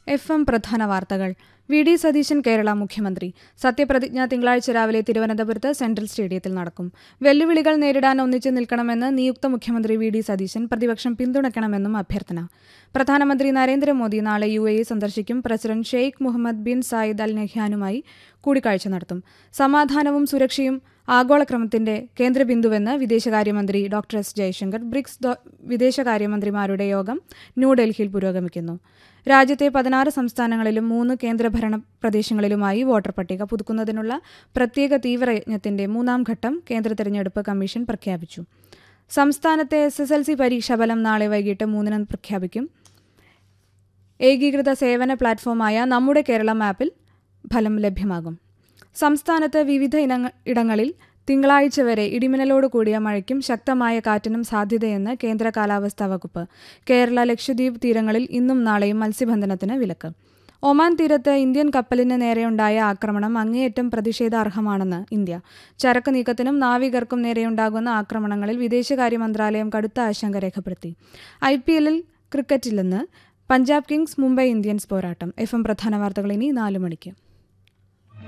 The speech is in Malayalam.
എഫ് എം പ്രധാന വാർത്തകൾ വി ഡി സതീശൻ കേരള മുഖ്യമന്ത്രി സത്യപ്രതിജ്ഞ തിങ്കളാഴ്ച രാവിലെ തിരുവനന്തപുരത്ത് സെൻട്രൽ സ്റ്റേഡിയത്തിൽ നടക്കും വെല്ലുവിളികൾ നേരിടാൻ ഒന്നിച്ചു നിൽക്കണമെന്ന് നിയുക്ത മുഖ്യമന്ത്രി വി ഡി സതീശൻ പ്രതിപക്ഷം പിന്തുണയ്ക്കണമെന്നും അഭ്യർത്ഥന പ്രധാനമന്ത്രി നരേന്ദ്രമോദി നാളെ യു എ സന്ദർശിക്കും president Sheikh Muhammad bin Zayed Al നഹ്യാനുമായി കൂടിക്കാഴ്ച നടത്തും സമാധാനവും സുരക്ഷയും ആഗോളക്രമത്തിന്റെ കേന്ദ്രബിന്ദുവെന്ന് വിദേശകാര്യമന്ത്രി ഡോക്ടർ എസ് ജയശങ്കർ ബ്രിക്സ് ദോ- വിദേശകാര്യമന്ത്രിമാരുടെ യോഗം ന്യൂഡൽഹിയിൽ പുരോഗമിക്കുന്നു രാജ്യത്തെ പതിനാറ് സംസ്ഥാനങ്ങളിലും മൂന്ന് കേന്ദ്രഭരണ പ്രദേശങ്ങളിലുമായി വോട്ടർ പട്ടിക പുതുക്കുന്നതിനുള്ള പ്രത്യേക തീവ്രയജ്ഞത്തിന്റെ മൂന്നാം ഘട്ടം കേന്ദ്ര തെരഞ്ഞെടുപ്പ് കമ്മീഷൻ പ്രഖ്യാപിച്ചു സംസ്ഥാനത്തെ എസ് എസ് എൽ സി പരീക്ഷാഫലം നാളെ വൈകിട്ട് മൂന്നിന് പ്രഖ്യാപിക്കും ഏകീകൃത സേവന പ്ലാറ്റ്ഫോമായ നമ്മുടെ കേരളം ആപ്പിൽ ഫലം ലഭ്യമാകും സംസ്ഥാനത്ത് വിവിധ ഇനങ്ങ ഇടങ്ങളിൽ തിങ്കളാഴ്ച വരെ ഇടിമിന്നലോട് കൂടിയ മഴയ്ക്കും ശക്തമായ കാറ്റിനും സാധ്യതയെന്ന് കേന്ദ്ര കാലാവസ്ഥാ വകുപ്പ് കേരള ലക്ഷദ്വീപ് തീരങ്ങളിൽ ഇന്നും നാളെയും മത്സ്യബന്ധനത്തിന് വിലക്ക് ഒമാൻ തീരത്ത് ഇന്ത്യൻ കപ്പലിന് നേരെയുണ്ടായ ആക്രമണം അങ്ങേയറ്റം പ്രതിഷേധാർഹമാണെന്ന് ഇന്ത്യ ചരക്ക് നീക്കത്തിനും നാവികർക്കും നേരെയുണ്ടാകുന്ന ആക്രമണങ്ങളിൽ വിദേശകാര്യ മന്ത്രാലയം കടുത്ത ആശങ്ക രേഖപ്പെടുത്തി ഐ പി എല്ലിൽ ക്രിക്കറ്റിൽ നിന്ന് പഞ്ചാബ് കിങ്സ് മുംബൈ ഇന്ത്യൻസ് പോരാട്ടം എഫ് എം പ്രധാന വാർത്തകൾ ഇനി നാല് മണിക്ക്